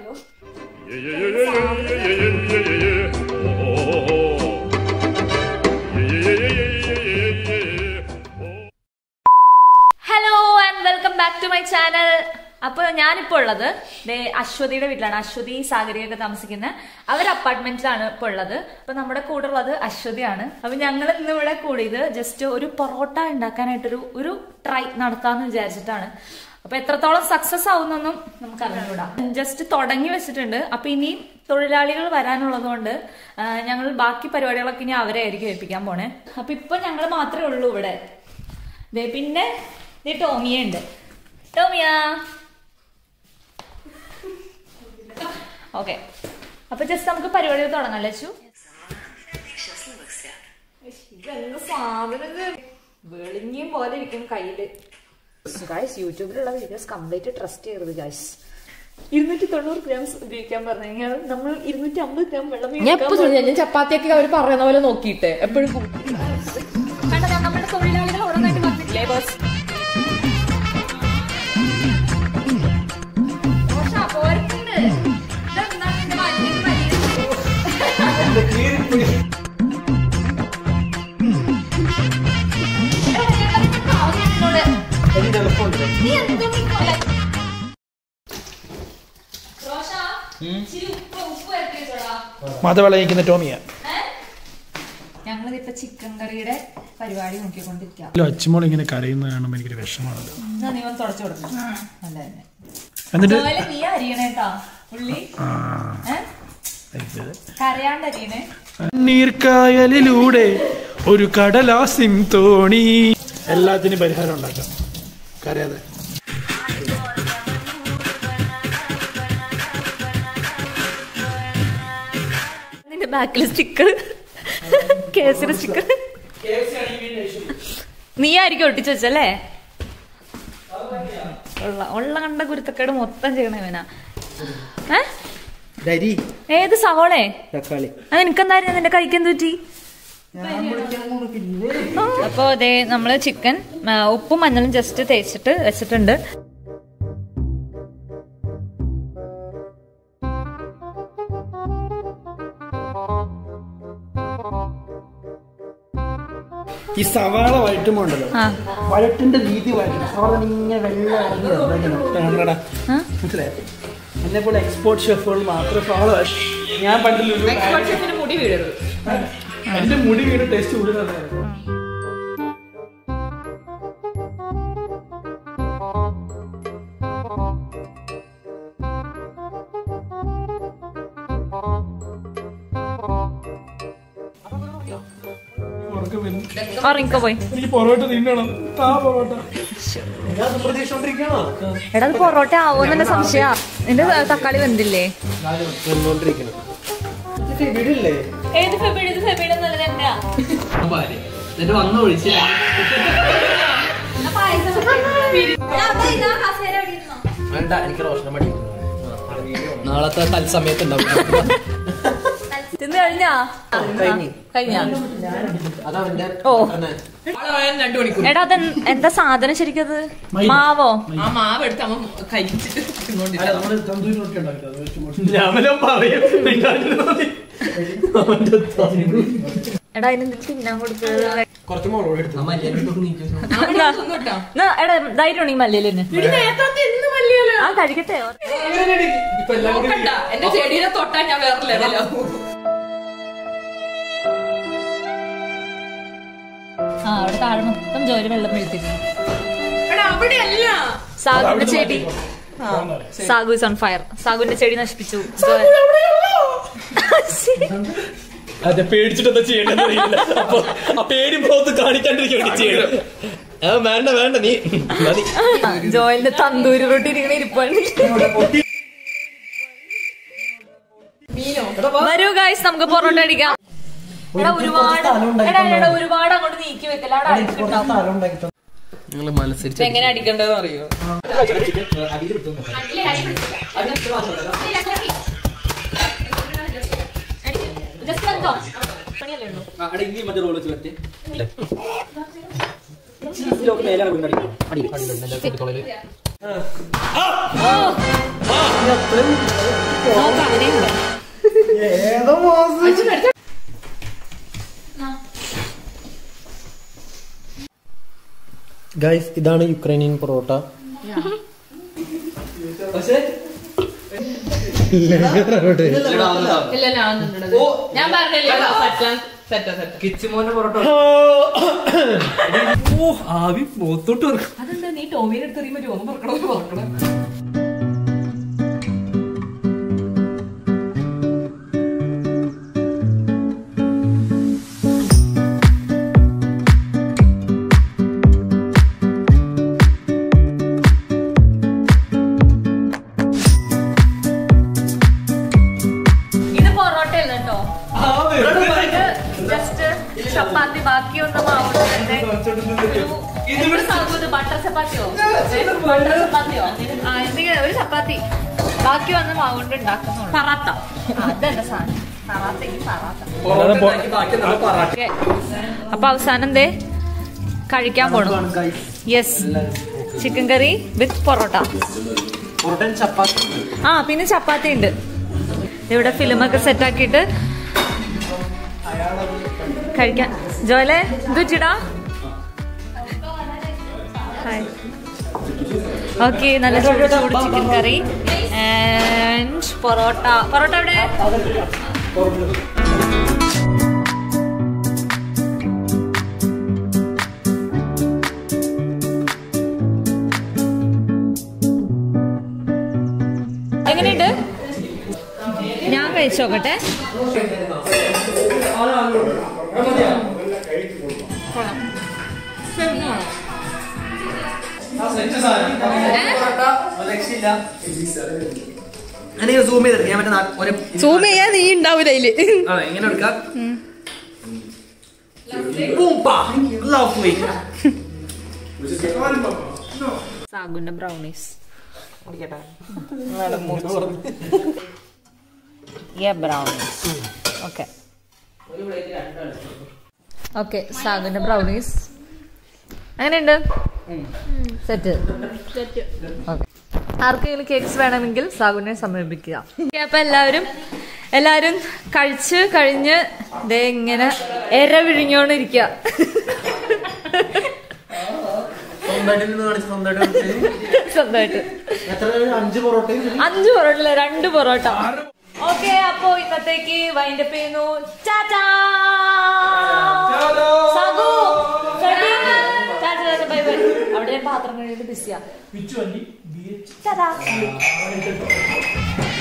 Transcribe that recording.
പറയൂ hello and welcome back to my channel അപ്പൊ ഞാനിപ്പോ ഉള്ളത് ദേ അശ്വതിയുടെ വീട്ടിലാണ് അശ്വതി സാഗരിയൊക്കെ താമസിക്കുന്ന അവർ അപ്പാർട്ട്മെന്റിലാണ് ഇപ്പൊ ഉള്ളത് അപ്പൊ നമ്മുടെ കൂടെ ഉള്ളത് അശ്വതിയാണ് അപ്പൊ ഞങ്ങൾ ഇന്ന് ഇവിടെ കൂടിയത് ജസ്റ്റ് ഒരു പൊറോട്ട ഉണ്ടാക്കാനായിട്ടൊരു ഒരു ട്രൈ നടത്താന്ന് വിചാരിച്ചിട്ടാണ് അപ്പൊ എത്രത്തോളം സക്സസ് ആവുന്നൊന്നും നമുക്ക് അറിഞ്ഞൂടാ ജസ്റ്റ് തുടങ്ങി വെച്ചിട്ടുണ്ട് അപ്പൊ ഇനിയും തൊഴിലാളികൾ വരാനുള്ളത് കൊണ്ട് ഞങ്ങൾ ബാക്കി പരിപാടികളൊക്കെ ഇനി അവരെ ആയിരിക്കും ഏൽപ്പിക്കാൻ പോണേ അപ്പൊ ഇപ്പൊ ഞങ്ങൾ മാത്രമേ ഉള്ളൂ ഇവിടെ ദേ പിന്നെ ദേ ടോമിയ ഉണ്ട് ടോമിയ ഓക്കെ അപ്പൊ ജസ്റ്റ് നമുക്ക് പരിപാടികൾ തുടങ്ങാം ലച്ചു ഇതെന്ത് സാധനം ഇത്? വെളിഞ്ഞിയും പോലെ ഇരിക്കും കയ്യില് ഗായ്സ് യൂട്യൂബിലുള്ള വീഡിയോസ് കംപ്ലീറ്റ് ട്രസ്റ്റ് ചെയ്യരുത് ഗായ്സ് ഇരുന്നൂറ്റി തൊണ്ണൂറ് ഗ്രാംസ് ഉപയോഗിക്കാൻ പറഞ്ഞു കഴിഞ്ഞാൽ നമ്മൾ ഇരുന്നൂറ്റി അമ്പത് ഗ്രാം വെള്ളം ഞാൻ എപ്പോ ഞാൻ ചപ്പാത്തിയൊക്കെ അവർ പറയുന്ന പോലെ നോക്കിയിട്ട് എപ്പോഴും കണ്ടോ നമ്മുടെ തൊഴിലാളികൾ ഓരോന്നായിട്ട് വന്നിട്ട് ലേബേഴ്സ് മത വിളയിക്കുന്ന ടോമിയ ഞങ്ങളിപ്പോ ചിക്കൻ കറിയുടെ പരിപാടി നോക്കിക്കൊണ്ടിരിക്കാം അല്ലോ അച്ചുമോൾ ഇങ്ങനെ കരയുന്നത് കാണുമ്പോൾ എനിക്കൊരു വിഷമാണല്ലോ എന്നാ നീ ഒന്ന് തുടച്ചു കൊടുക്കും നല്ല തന്നെ എന്നിട്ട് അതുപോലെ നീ അരിയണേട്ടാ ഉള്ളി ആ, ഏ? ഇത്. കരയാണ്ട് അരിയണേ നീർക്കായലിലൂടെ ഒരു കടലാസിൻ തോണി എല്ലാത്തിനും പരിഹാരം ഉണ്ടാക്കാം കരയാതെ നിന്റെ ബാക്കിൽ സ്റ്റിക്കർ കേസിന്റെ സ്റ്റിക്കർ നീ ആയിരിക്കും ഒട്ടിച്ചു വെച്ചല്ലേ ഉള്ള ഉള്ള കണ്ട കുരുത്തക്കേട് മൊത്തം ചെയ്യണ ഇവനാ ഏ ഡരി ഏത് സവോളെ തക്കാളി അത് എനിക്കെന്തായിരുന്നു നിന്റെ കഴിക്കാൻ തൂറ്റി അപ്പൊ അതെ നമ്മള് ചിക്കൻ ആ, ഉപ്പും മഞ്ഞളും ജസ്റ്റ് തേച്ചിട്ട് വെച്ചിട്ടുണ്ട് ഈ സവാള വഴറ്റുമ്പോണ്ടല്ലോ ആ വഴറ്റിന്റെ രീതി വഴറ്റണം സവാള ഇങ്ങനെ വെള്ളം ഇറങ്ങി വരണം ഇങ്ങനെ. കാണടാ. ആ? മനസ്സിലായോ എന്നെ പോലെ എക്സ്പോർട്ട് ഷെഫുകൾ മാത്രം സവാള വഴ- ഞാൻ പണ്ട് ലുലു മുടി വീഴരുത് എന്റെ മുടി വീട് ടേസ്റ്റ് കൂടുതലാണ് ഇറങ്ങിക്കോ പോയി എനിക്ക് പൊറോട്ട തിന്നണം താ പൊറോട്ട പ്രതീക്ഷിച്ചോണ്ടിരിക്കണോ എടാ അത് പൊറോട്ട ആവോന്നെ സംശയ നിന്റെ തക്കാളി വെന്തില്ലേ വന്നോണ്ടിരിക്കണം വീടില്ലേ ഏത് ഫെബിഡ് ഇത് ഫെബിഡ് എന്നുള്ളത് എന്താ എന്നിട്ട് വന്നു ഒഴിച്ച് വേണ്ട എനിക്ക് റോഷന മടി നാളത്തെ തത്സമയത്ത് ഉണ്ടാവും തിന്നു കഴിഞ്ഞാ കഴിഞ്ഞ്. കഴിഞ്ഞാ അതവന്റെ ഓ രണ്ടു മണിക്കൂർ എടാ അത് എന്താ സാധനം ശരിക്കത് മാവോ ആ മാവ് എടുത്ത് അമ്മ കഴിച്ചിട്ട് തിന്നോണ്ടില്ല ഞാനും പറയും എടാ അതിന് തിന്നാൻ കൊടുക്കുന്നത് കുറച്ച് മുളക് എടുത്തു എന്നാ, എന്നാ, എടാ ധൈര്യം ഉണ്ടെങ്കിൽ മല്ലിയില് ആ കഴിക്കട്ടെ ഇപ്പൊ എല്ലാം കൂടി എന്റെ ചെടിയെ തൊട്ടാ ഞാൻ വേറെ ലെവലാവും ആ അവിടെ താഴെ മൊത്തം ജോലി വെള്ളം വീഴ്ത്തിരുന്നു എടാ അവിടെ അല്ല സാഗുവിന്റെ ചെടി സാഗു ഇസ് ഓൺ ഫയർ സാഗുവിന്റെ ചെടി നശിപ്പിച്ചു അതെ പേടിച്ചിട്ട് എന്താ ചെയ്യേണ്ടത് അറിയില്ല അപ്പൊ ആ പേടി പുറത്ത് കാണിക്കാണ്ടിരിക്കും വേണ്ടി ചെയ്യണം ആ, വേണ്ട വേണ്ട നീ മതി ജോയിലിന്റെ തന്തൂരി റൊട്ടി ഇരിക്കണ ഇരിപ്പാണ് വരൂ ഗായ്സ് നമുക്ക് പൊറോട്ട അടിക്കാം എടാ ഒരുപാട് എടാ എടാ ഒരുപാട് അങ്ങോട്ട് നീക്കി വെക്കല അവിടെ അടിക്കുണ്ടാവും നിങ്ങൾ മത്സരിച്ച് എങ്ങനെ അടിക്കേണ്ടതെന്ന് അറിയോ ജസ്റ്റ് വെച്ചോ പണിയല്ലേ ഉള്ളൂ നോക്കാം അങ്ങനെയുണ്ട് ഗൈസ് ഇതാണ് യുക്രൈനിയൻ പൊറോട്ട പക്ഷേ ഇല്ല ഞാൻ നിന്നത് ഞാൻ പറഞ്ഞില്ലേ പറ്റാൻ സെറ്റാ സെറ്റാ കിച്ചുമോന്റെ പൊറോട്ട ഓ ആവി പോത്തോട്ട് അതെന്താ നീ ടോമിയുടെ അടുത്ത് അറിയുമ്പോ രോമം പറക്കണം പറക്കണം ഇത് പൊറോട്ട അല്ല കേട്ടോ ഇത് ജസ്റ്റ് ചപ്പാത്തി ബാക്കിയൊന്നും ആവുന്നുണ്ട് ഇവിടെ സാധു ബട്ടർ ചപ്പാത്തിയോ ബട്ടർ ചപ്പാത്തിയോ ആ എന്തെങ്കിലും ഒരു ചപ്പാത്തി ബാക്കി വന്ന മാവുകൊണ്ട് ഉണ്ടാക്കുന്നുള്ളൂ പറാത്ത അതല്ല സാധനം പറാത്തക്ക് പറാത്ത ഓക്കെ അപ്പൊ അവസാനം എന്തേ കഴിക്കാൻ പോണു yes chicken curry with porotta പൊറോട്ടൻ ചപ്പാത്തി ആ പിന്നെ ചപ്പാത്തി ഉണ്ട് ഇവിടെ ഫിലിമൊക്കെ സെറ്റ് ആക്കിയിട്ട് കഴിക്കാൻ ജോലെ ദുച്ചിടാ ഓക്കെ നല്ല ചൂട് ചൂട് chicken curry and porotta porotta എവിടെ എങ്ങനെയുണ്ട് ഞാൻ കഴിച്ചു നോക്കട്ടെ ഞാനിങ്ങനെ സൂം ചെയ്തെടുക്കാം ഞാൻ മറ്റേ നാ- ഒരു സൂം ചെയ്യാൻ നീ ഉണ്ടാവൂല അതില് അതെ ഇങ്ങനെ എടുക്കാം പൂപ്പാ. Lovely. സാഗുന്റെ ബ്രൗണീസ് ബ്രൗണീസ് ഓക്കെ ഓക്കെ സാഗുന്റെ ബ്രൗണീസ് അങ്ങനെയുണ്ട് സെറ്റ് ഓക്കെ ആർക്കെങ്കിലും കേക്ക്സ് വേണമെങ്കിൽ സാഗുനെ സമീപിക്കുക Okay, അപ്പൊ എല്ലാവരും എല്ലാവരും കഴിച്ച് കഴിഞ്ഞ് ദേ ഇങ്ങനെ എര വിഴിഞ്ഞോണ്ടിരിക്കുക സ്വന്തമായിട്ട് നിന്ന് കാണിച്ച് സ്വന്തമായിട്ട് കാണിച്ച്. സ്വന്തമായിട്ട് എത്ര അഞ്ച് പൊറോട്ടയും അഞ്ച് പൊറോട്ട അല്ല രണ്ട് പൊറോട്ട ഓക്കെ അപ്പോ ഇന്നത്തേക്ക് വൈൻഡപ്പ് ചെയ്യുന്നു ചാച്ചാ സാഗു, സജീവ്. ചാച്ചാ, ചാച്ചാ, bye, bye. അവിടെ ഞാൻ പാത്രം കഴിയിട്ട് ബിസിയാ ചാച്ചാ